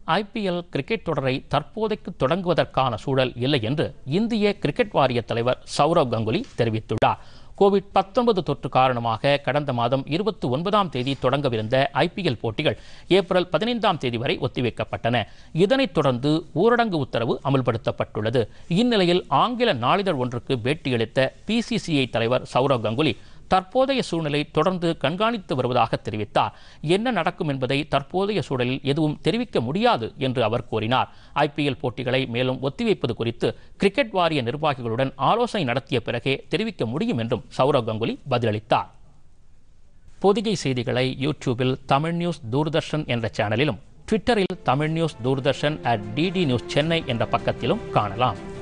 IPL cricket தொடரை தற்போதைக்கு தொடங்குவதற்கான சூழல் இல்லை என்று இந்திய கிரிக்கெட் வாரிய தலைவர் சௌரவ் கங்குலி தெரிவித்துள்ளார் கோவிட் 19 தொற்று காரணமாக கடந்த மாதம் இருபத்தி ஒன்பதாம் தேதி தொடங்கவிருந்த ஐபிஎல் போட்டிகள் ஏப்ரல் பதினைந்தாம் தேதி வரை ஒத்திவைக்கப்பட்டன இதனைத் தொடர்ந்து ஊரடங்கு உத்தரவு அமல்படுத்தப்பட்டுள்ளது இந்நிலையில் ஆங்கில நாளிதழ் ஒன்றுக்கு பேட்டியளித்த பிசிசிஐ தலைவர் சௌரவ் கங்குலி தற்போதைய சூழ்நிலை தொடர்ந்து கண்காணித்து வருவதாக தெரிவித்தார் என்ன நடக்கும் என்பதை தற்போதைய சூழலில் எதுவும் தெரிவிக்க முடியாது என்று அவர் கூறினார் ஐபிஎல் போட்டிகளை மேலும் ஒத்திவைப்பது குறித்து கிரிக்கெட் வாரிய நிர்வாகிகளுடன் ஆலோசனை நடத்திய பிறகே தெரிவிக்க முடியும் என்றும் சௌரவ் கங்குலி பதிலளித்தார் பொதிகை செய்திகளை யூடியூபில் தமிழ் நியூஸ் தூர்தர்ஷன் என்ற சேனலிலும் ட்விட்டரில் Tamil news Doordarshan at DD news Chennai என்ற பக்கத்திலும் காணலாம்